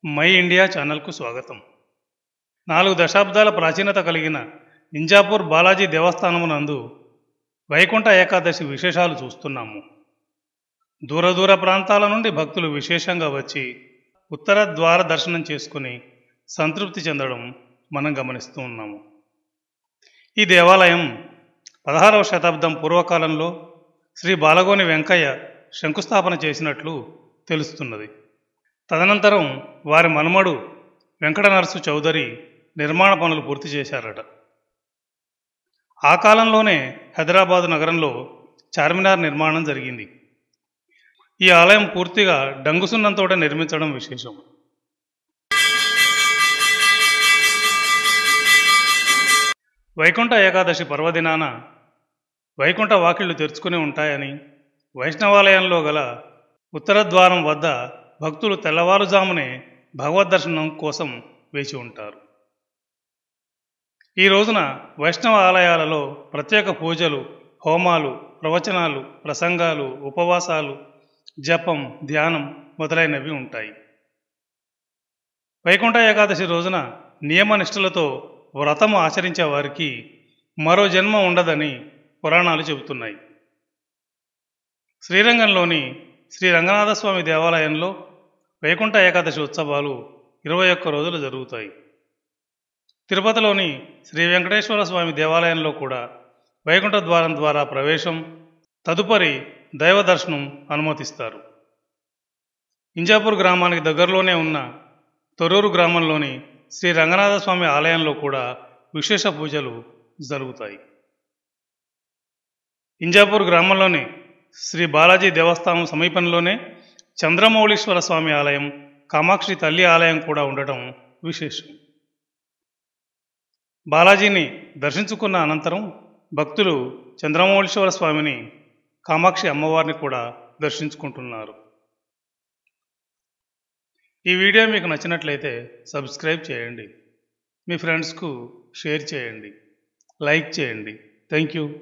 my India ఛానల్కు స్వాగతం నాలుగు దశాబ్దాల ప్రాచీనత కలిగిన ఇంజాపూర్ బాలాజీ దేవస్థానమునందు వైకుంఠ ఏకాదశి విశేషాలు చూస్తున్నాము దూర దూర ప్రాంతాల నుండి భక్తులు విశేషంగా వచ్చి ఉత్తర ద్వార దర్శనం చేసుకుని సంతృప్తి చెందడం మనం గమనిస్తూ ఉన్నాము ఈ దేవాలయం పదహారవ శతాబ్దం పూర్వకాలంలో శ్రీ బాలగోని వెంకయ్య శంకుస్థాపన చేసినట్లు తెలుస్తున్నది తదనంతరం వారి మనుమడు వెంకట నరసు చౌదరి నిర్మాణ పనులు పూర్తి చేశారట ఆ కాలంలోనే హైదరాబాదు నగరంలో చార్మినార్ నిర్మాణం జరిగింది ఈ ఆలయం పూర్తిగా డంగుసున్నంతోట నిర్మించడం విశేషం వైకుంఠ ఏకాదశి పర్వదినాన వైకుంఠ వాకిళ్లు తెరుచుకుని ఉంటాయని వైష్ణవాలయంలో గల ఉత్తర ద్వారం వద్ద భక్తులు తెల్లవారుజామునే భగవద్ దర్శనం కోసం వేచి ఉంటారు ఈ రోజున వైష్ణవ ఆలయాలలో ప్రత్యేక పూజలు హోమాలు ప్రవచనాలు ప్రసంగాలు ఉపవాసాలు జపం ధ్యానం మొదలైనవి ఉంటాయి వైకుంఠ ఏకాదశి రోజున నియమనిష్టలతో వ్రతము ఆచరించే వారికి మరో జన్మ ఉండదని పురాణాలు చెబుతున్నాయి శ్రీరంగంలోని శ్రీ రంగనాథస్వామి దేవాలయంలో వైకుంఠ ఏకాదశి ఉత్సవాలు ఇరవై ఒక్క రోజులు జరుగుతాయి తిరుపతిలోని శ్రీ వెంకటేశ్వర స్వామి దేవాలయంలో కూడా వైకుంఠ ద్వారం ద్వారా ప్రవేశం తదుపరి దైవ దర్శనం అనుమతిస్తారు ఇంజాపూర్ గ్రామానికి దగ్గరలోనే ఉన్న తొర్రూరు గ్రామంలోని శ్రీ రంగనాథ స్వామి ఆలయంలో కూడా విశేష పూజలు జరుగుతాయి ఇంజాపూర్ గ్రామంలోని శ్రీ బాలాజీ దేవస్థానం సమీపంలోనే చంద్రమౌళీశ్వర స్వామి ఆలయం కామాక్షి తల్లి ఆలయం కూడా ఉండటం విశేషం బాలాజీని దర్శించుకున్న అనంతరం భక్తులు చంద్రమౌళీశ్వర స్వామిని కామాక్షి అమ్మవారిని కూడా దర్శించుకుంటున్నారు ఈ వీడియో మీకు నచ్చినట్లయితే సబ్స్క్రైబ్ చేయండి మీ ఫ్రెండ్స్కు షేర్ చేయండి లైక్ చేయండి థ్యాంక్ యూ